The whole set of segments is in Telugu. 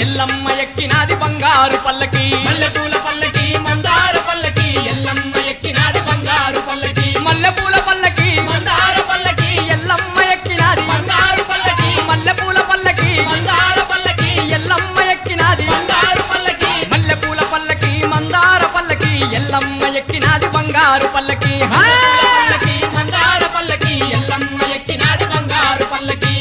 ఎల్లమ్మ ఎక్కినాది బంగారు పల్లకి మల్లెపూల పల్లకి మందార పల్లకి ఎల్లమ్మ ఎక్కినాది బంగారు పల్లకి మల్లెపూల పల్లకి మందార పల్లకి ఎల్లమ్మ ఎక్కినాది బంగారు పల్లకి మల్లెపూల పల్లకి మందార పల్లకి ఎల్లమ్మ ఎక్కినాది బంగారు పల్లకి మల్లెపూల పల్లకి మందార పల్లకి ఎల్లమ్మ ఎక్కినాది బంగారు పల్లకి హా! పల్లకి మందార పల్లకి ఎల్లమ్మ ఎక్కినాది బంగారు పల్లకి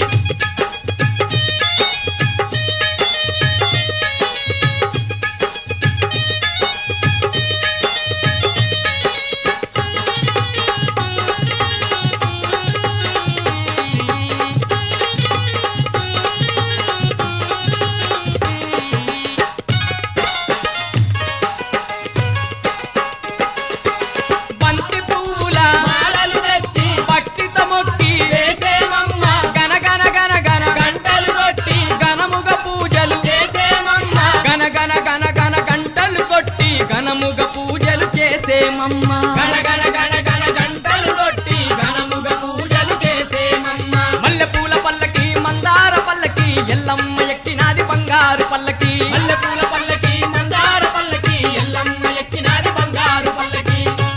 బంతి పువ్వుల మాలలు తెచ్చి భక్తితో మొక్కి చేసేమమ్మ గన గన గన గన గంటలు కొట్టి గణముగ పూజలు చేసేమమ్మ గన గన గన గన గంటలు కొట్టి గణముగ పూజలు చేసేమమ్మ గణ గణ గణ గణ గంటలు కొట్టి ఘనముగ పూజలు చేసేమమ్మ మల్లెపూల పల్లకి మందార పల్లకి ఎల్లమ్మ ఎక్కినాది బంగారు పల్లకి మల్లెపూల పల్లకి మందార పల్లకి ఎల్లమ్మ ఎక్కినాది బంగారు పల్లకి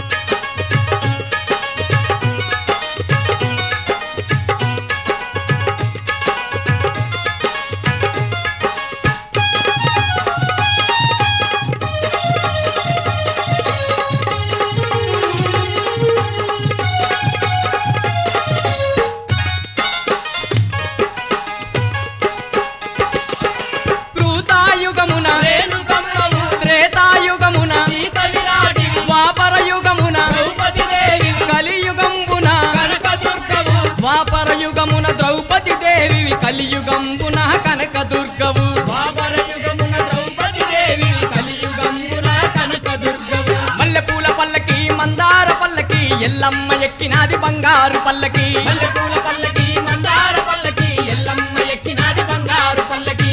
కృతాయుగమున రేణుకమ్మవు త్రేతాయుగమున సీత విరాటివి ద్వాపర యుగమున ద్రౌపది దేవి కలియుగంబున కనకదుర్గవు ద్వాపర యుగమున ద్రౌపది దేవి కలియుగంబున కనక దుర్గవు ద్వాపర యుగమున ద్రౌపది దేవి కలియుగమున కనకదుర్గవు మల్లెపూల పల్లకి మందార పల్లకి ఎల్లమ్మ ఎక్కినాది బంగారు పల్లకి మల్లెపూల పల్లకి మందార పల్లకి ఎల్లమ్మ ఎక్కినాది బంగారు పల్లకి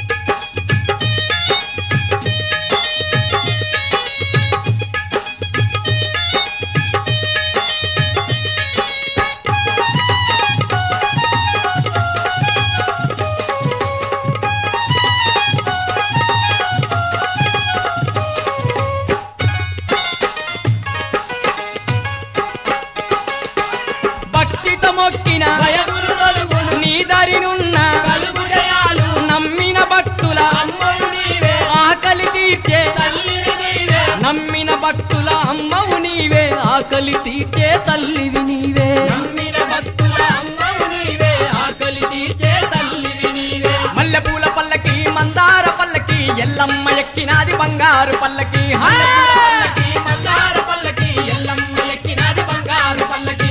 భక్తితో మొక్కిన భయగురు నలుగురు నీ దరినున్న కలుగుడయాలు నమ్మిన భక్తుల అమ్మవు నీవే ఆకలి తీర్చే తల్లివి నీవే నమ్మిన భక్తుల అమ్మవు నీవే ఆకలి తీర్చే తల్లివి నీవే నమ్మిన భక్తుల అమ్మవు నీవే ఆకలి తీర్చే తల్లివి నీవే మల్లెపూల పల్లకి మందార పల్లకి ఎల్లమ్మ ఎక్కినాది బంగారు పల్లకి హా! పల్లకి మందార పల్లకి ఎల్లమ్మ ఎక్కినాది బంగారు పల్లకి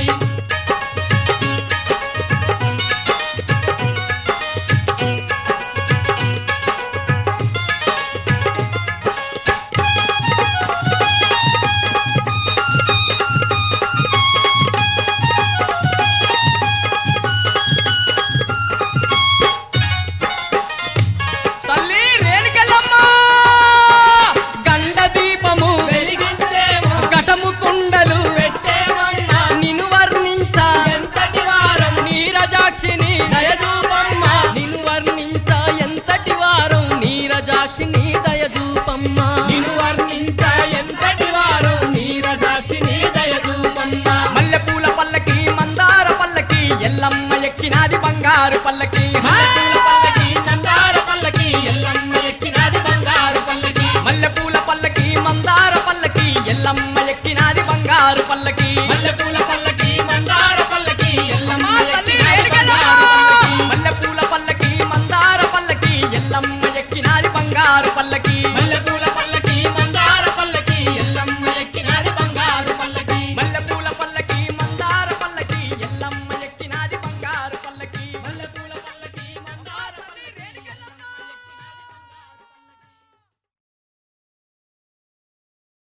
తల్లి రేణుకెళ్ళమ్మ గండ దీపము వెలిగించేమో ఘటము కుండలు పెట్టేమమ్మ నిన్ను వర్ణించ ఎంతటి వారం నీరజాక్షిని దయదూపమ్మ నిన్ను వర్ణించ ఎంతటి వారం నీరజాక్షిని దయదూపమ్మ నిన్ను వర్ణించ ఎంతటి వారం నీరదాసిని దయదూపమ్మ మల్లెపూల పల్లకి మందార పల్లకి ఎల్లమ్మ ఎక్కినాది బంగారు పల్లకి